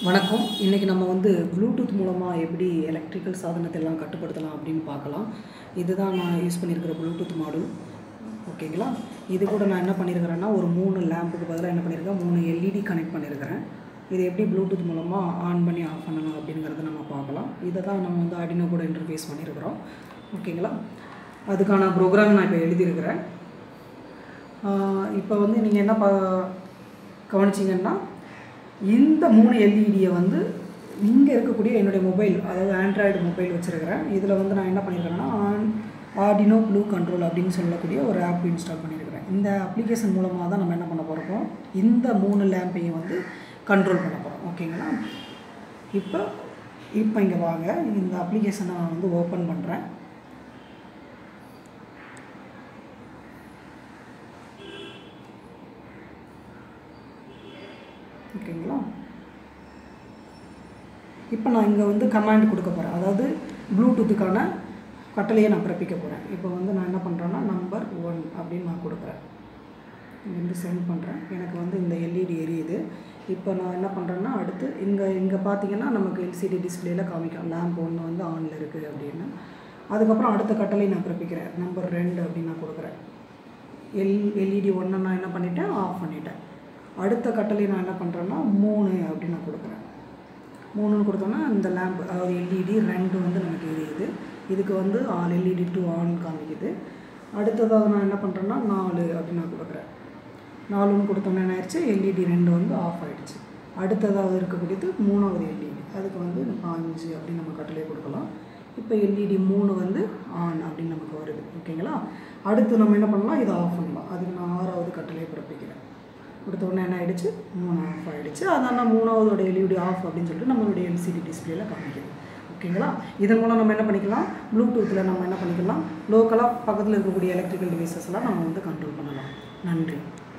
வணக்கம் இன்றைக்கி நம்ம வந்து ப்ளூடூத் மூலமாக எப்படி எலக்ட்ரிக்கல் சாதனத்தை எல்லாம் கட்டுப்படுத்தலாம் அப்படின்னு பார்க்கலாம் இதுதான் நான் யூஸ் பண்ணியிருக்கிற ப்ளூடூத் மாடல் ஓகேங்களா இது கூட நான் என்ன பண்ணியிருக்கிறேன்னா ஒரு மூணு லேம்புக்கு பதிலாக என்ன பண்ணியிருக்கேன் மூணு எல்இடி கனெக்ட் பண்ணியிருக்கிறேன் இது எப்படி ப்ளூடூத் மூலமாக ஆன் பண்ணி ஆஃப் பண்ணணும் அப்படிங்கிறத நம்ம பார்க்கலாம் இதை தான் நம்ம வந்து அடினோ கூட இன்டர்ஃபேஸ் பண்ணியிருக்கிறோம் ஓகேங்களா அதுக்கான ப்ரோக்ராம் நான் இப்போ எழுதியிருக்கிறேன் இப்போ வந்து நீங்கள் என்ன பா கவனிச்சிங்கன்னா இந்த மூணு எல்இடியை வந்து இங்கே இருக்கக்கூடிய என்னுடைய மொபைல் அதாவது ஆண்ட்ராய்டு மொபைல் வச்சுருக்கிறேன் இதில் வந்து நான் என்ன பண்ணியிருக்கிறேன்னா ஆன் ஆர்டினோ ப்ளூ கண்ட்ரோல் அப்படின்னு சொல்லக்கூடிய ஒரு ஆப் இன்ஸ்டால் பண்ணியிருக்கிறேன் இந்த அப்ளிகேஷன் மூலமாக தான் நம்ம என்ன பண்ண போகிறோம் இந்த மூணு லேம்பையும் வந்து கண்ட்ரோல் பண்ண போகிறோம் ஓகேங்களா இப்போ இப்போ இங்கே வாங்க இந்த அப்ளிகேஷனை நான் வந்து ஓப்பன் பண்ணுறேன் ஓகேங்களா இப்போ நான் இங்கே வந்து கமாண்ட் கொடுக்க போகிறேன் அதாவது ப்ளூடூத்துக்கான கட்டளையை நான் பிறப்பிக்க போகிறேன் இப்போ வந்து நான் என்ன பண்ணுறேன்னா நம்பர் ஒன் அப்படின்னு நான் கொடுக்குறேன் இங்கேருந்து சென்ட் பண்ணுறேன் எனக்கு வந்து இந்த எல்இடி எரியுது இப்போ நான் என்ன பண்ணுறேன்னா அடுத்து இங்கே இங்கே பார்த்தீங்கன்னா நமக்கு எல்சிடி டிஸ்பிளேல காமிக்கும் லேம்ப் ஒன்று வந்து ஆனில் இருக்குது அப்படின்னு அதுக்கப்புறம் அடுத்த கட்டளை நான் பிறப்பிக்கிறேன் நம்பர் ரெண்டு அப்படின்னு நான் கொடுக்குறேன் எல் எல்இடி ஒன்றை நான் என்ன பண்ணிட்டேன் ஆஃப் பண்ணிட்டேன் அடுத்த கட்டளை நான் என்ன பண்ணுறேன்னா மூணு அப்படின்னு நான் கொடுக்குறேன் மூணுன்னு கொடுத்தோன்னா இந்த லேம்ப் அதாவது எல்இடி ரெண்டு வந்து நமக்கு எரியுது இதுக்கு வந்து ஆன் எல்இடி டூ ஆன் காமிக்குது அடுத்ததாக நான் என்ன பண்ணுறேன்னா நாலு அப்படின்னு நான் கொடுக்குறேன் நாலுன்னு கொடுத்தோன்னே என்ன ஆயிடுச்சு எல்இடி ரெண்டு வந்து ஆஃப் ஆகிடுச்சு அடுத்ததாக இருக்கக்கூடியது மூணாவது எல்இடி அதுக்கு வந்து அஞ்சு அப்படின்னு நம்ம கட்டளை கொடுக்கலாம் இப்போ எல்இடி மூணு வந்து ஆன் அப்படின்னு நமக்கு வருது ஓகேங்களா அடுத்து நம்ம என்ன பண்ணலாம் இதை ஆஃப் பண்ணலாம் அதுக்கு நான் ஆறாவது கட்டளையை பிறப்பிக்கிறேன் கொடுத்த உடனே என்ன ஆகிடுச்சு மூணு ஆஃப் ஆகிடுச்சு அதான் மூணாவதோட எல்இடி ஆஃப் அப்படின்னு சொல்லிட்டு நம்மளுடைய எல்சிடி டிஸ்பிளேல காமிக்குது ஓகேங்களா இதன் மூலம் நம்ம என்ன பண்ணிக்கலாம் ப்ளூடூத்தில் நம்ம என்ன பண்ணிக்கலாம் லோக்கலாக பக்கத்தில் இருக்கக்கூடிய எலக்ட்ரிக்கல் டிவைசஸ் எல்லாம் நம்ம வந்து கண்ட்ரோல் பண்ணலாம் நன்றி